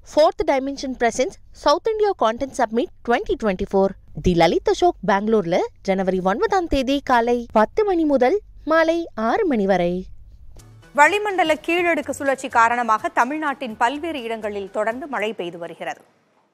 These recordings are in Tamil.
Fourth Dimension presents South India Content Summit 2024 தி லலித் அசோக் பெங்களூர்ல ஜனவரி ஒன்பதாம் தேதி காலை பத்து மணி முதல் மாலை ஆறு மணி வரை வளிமண்டல கீழடுக்கு சுழற்சி காரணமாக தமிழ்நாட்டின் பல்வேறு இடங்களில் தொடர்ந்து மழை பெய்து வருகிறது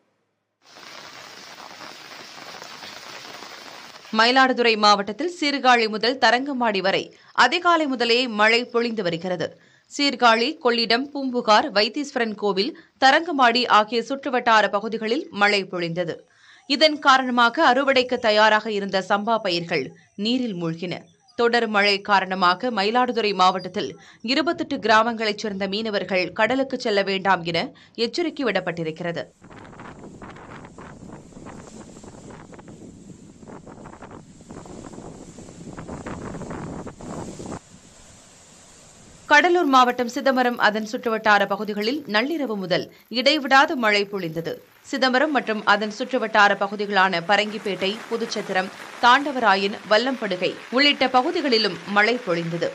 மயிலாடுதுறை மாவட்டத்தில் சீர்காழி முதல் தரங்கம்பாடி வரை அதிகாலை முதலே மழை பொழிந்து வருகிறது சீர்காழி கொள்ளிடம் பூம்புகார் வைத்தீஸ்வரன் கோவில் தரங்கம்பாடி ஆகிய சுற்றுவட்டார பகுதிகளில் மழை பொழிந்தது இதன் காரணமாக அறுவடைக்கு தயாராக இருந்த சம்பா பயிர்கள் நீரில் மூழ்கின தொடர் மழை காரணமாக மயிலாடுதுறை மாவட்டத்தில் இருபத்தெட்டு கிராமங்களைச் சேர்ந்த மீனவர்கள் கடலுக்கு செல்ல வேண்டாம் என எச்சரிக்கை விடப்பட்டிருக்கிறது கடலூர் மாவட்டம் சிதம்பரம் அதன் சுற்றுவட்டார பகுதிகளில் நள்ளிரவு முதல் இடைவிடாத மழை பொழிந்தது சிதம்பரம் மற்றும் அதன் சுற்றுவட்டார பகுதிகளான பரங்கிப்பேட்டை புதுச்சத்திரம் தாண்டவராயன் வல்லம்படுகை உள்ளிட்ட பகுதிகளிலும் மழை பொழிந்தது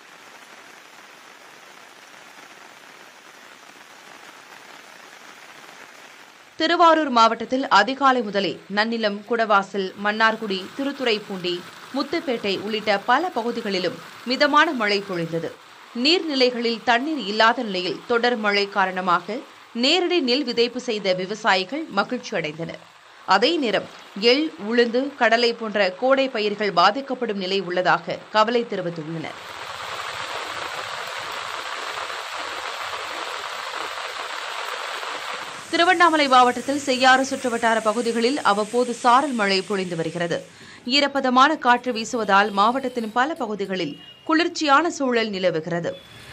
திருவாரூர் மாவட்டத்தில் அதிகாலை முதலே நன்னிலம் குடவாசல் மன்னார்குடி திருத்துறைப்பூண்டி முத்துப்பேட்டை உள்ளிட்ட பல பகுதிகளிலும் மிதமான மழை பொழிந்தது நீர்நிலைகளில் தண்ணீர் இல்லாத நிலையில் தொடர் மழை காரணமாக நேரடி நெல் விதைப்பு செய்த விவசாயிகள் மகிழ்ச்சி அடைந்தனர் அதே நேரம் எள் உளுந்து கடலை போன்ற கோடை பயிர்கள் பாதிக்கப்படும் நிலை உள்ளதாக கவலை தெரிவித்துள்ளனர் திருவண்ணாமலை மாவட்டத்தில் செய்யாறு சுற்றுவட்டார பகுதிகளில் அவ்வப்போது சாரல் மழை பொழிந்து வருகிறது ஈரப்பதமான காற்று வீசுவதால் மாவட்டத்தின் பல பகுதிகளில் குளிர்ச்சியான சூழல் நிலவுகிறது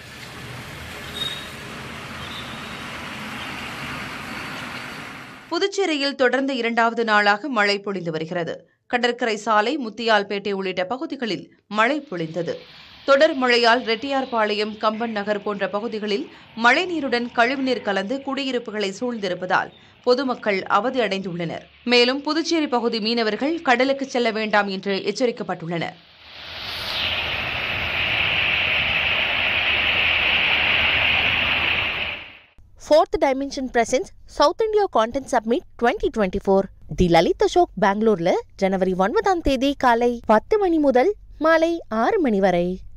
புதுச்சேரியில் தொடர்ந்து இரண்டாவது நாளாக மழை பொழிந்து வருகிறது கடற்கரை சாலை முத்தியால்பேட்டை உள்ளிட்ட பகுதிகளில் மழை பொழிந்தது தொடர் மழையால் ரெட்டியார்பாளையம் கம்பன் நகர் போன்ற பகுதிகளில் மழைநீருடன் கழிவுநீர் கலந்து குடியிருப்புகளை சூழ்ந்திருப்பதால் பொதுமக்கள் அவதி அடைந்துள்ளனர் மேலும் புதுச்சேரி பகுதி மீனவர்கள் கடலுக்கு செல்ல வேண்டாம் என்று எச்சரிக்கப்பட்டுள்ளனர் Fourth Dimension presents South India Content Summit 2024 தி லலித் அசோக் பெங்களூர்ல ஜனவரி ஒன்பதாம் தேதி காலை பத்து மணி முதல் மாலை ஆறு மணி வரை